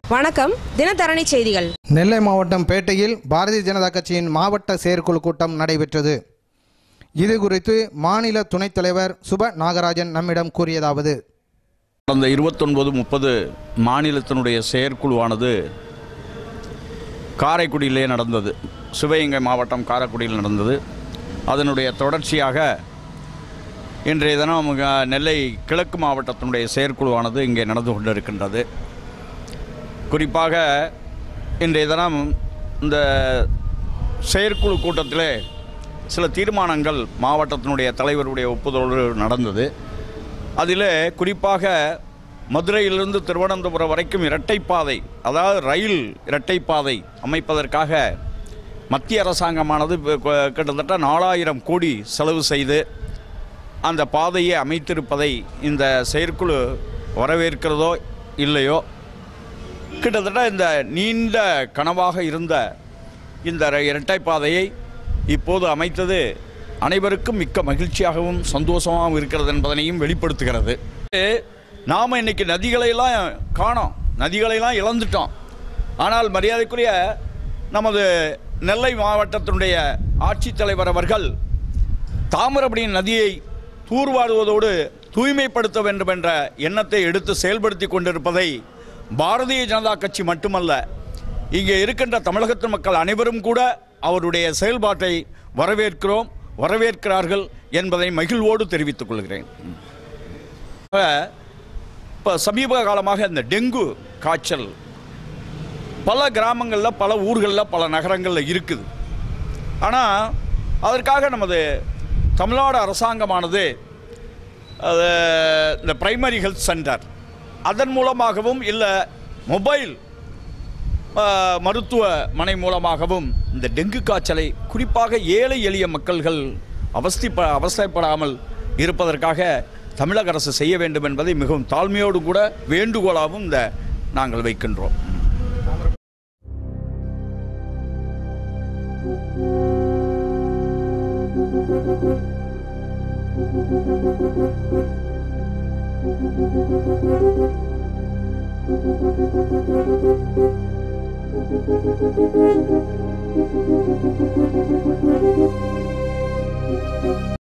வணக்கம் தினத்தரணி செய்திகள் நெல்லை மாவட்டம் பேட்டையில் பாரதிய ஜனதா கட்சியின் மாவட்ட செயற்குழு கூட்டம் நடைபெற்றது இது குறித்து மாநில துணைத் தலைவர் சுப நாகராஜன் நம்மிடம் கூறியதாவது கடந்த இருபத்தொன்பது முப்பது மாநிலத்தினுடைய செயற்குழுவானது காரைக்குடியிலே நடந்தது சிவகங்கை மாவட்டம் காரைக்குடியில் நடந்தது அதனுடைய தொடர்ச்சியாக இன்றைய தினம் அஹ், நெல்லை கிழக்கு மாவட்டத்தினுடைய செயற்குழுவானது இங்கே நடந்து கொண்டிருக்கின்றது குறிப்பாக இன்றைய தினம் இந்த செயற்குழு கூட்டத்திலே சில தீர்மானங்கள் மாவட்டத்தினுடைய தலைவருடைய ஒப்புதலோடு நடந்தது அதில் குறிப்பாக மதுரையிலிருந்து திருவனந்தபுரம் வரைக்கும் இரட்டைப்பாதை அதாவது ரயில் இரட்டைப்பாதை அமைப்பதற்காக மத்திய அரசாங்கமானது இப்ப கு- கிட்டத்தட்ட நாலாயிரம் கோடி செலவு செய்து அந்த பாதையை அமைத்திருப்பதை இந்த செயற்குழு வரவேற்கிறதோ இல்லையோ கிட்டத்தட்ட இந்த நீண்ட கனவாக இருந்த இந்த ர- இரட்டைப்பாதையை இப்போது அமைத்தது அனைவருக்கும் மிக்க மகிழ்ச்சியாகவும் சந்தோஷமாகவும் இருக்கிறது என்பதனையும் வெளிப்படுத்துகிறது நாம் இன்னைக்கு நதிகளையெல்லாம் காணோம் நதிகளையெல்லாம் இழந்துட்டோம் ஆனால் மரியாதைக்குரிய நமது நெல்லை மாவட்டத்தினுடைய ஆட்சித்தலைவர் அவர்கள் தாமிரபரணி நதியை தூர்வாருவதோடு தூய்மைப்படுத்த வேண்டும் என்ற எண்ணத்தை எடுத்து செயல்படுத்தி கொண்டிருப்பதை பாரதிய ஜனதா கட்சி மட்டுமல்ல இங்கே இருக்கின்ற தமிழகத்து மக்கள் அனைவரும் கூட அவருடைய செயல்பாட்டை வரவேற்கிறோம் வரவேற்கிறார்கள் என்பதை மகிழ்வோடு தெரிவித்துக் கொள்கிறேன் இப்போ சமீப காலமாக இந்த டெங்கு காய்ச்சல் பல கிராமங்களில் பல ஊர்களில் பல நகரங்களில் இருக்குது ஆனால் அதற்காக நமது தமிழ்நாடு அரசாங்கமானது அது இந்த பிரைமரி ஹெல்த் சென்டர் அதன் மூலமாகவும் இல்லை மொபைல் ஆ, மருத்துவமனை மூலமாகவும் இந்த டெங்கு காய்ச்சலை குறிப்பாக ஏழை எளிய மக்கள்கள் அவஸ்திப்ப அவஸ்தைப்படாமல் இருப்பதற்காக தமிழக அரசு செய்ய வேண்டும் என்பதை மிகவும் தாழ்மையோடு கூட வேண்டுகோளாகவும் இந்த நாங்கள் வைக்கின்றோம் Thank you.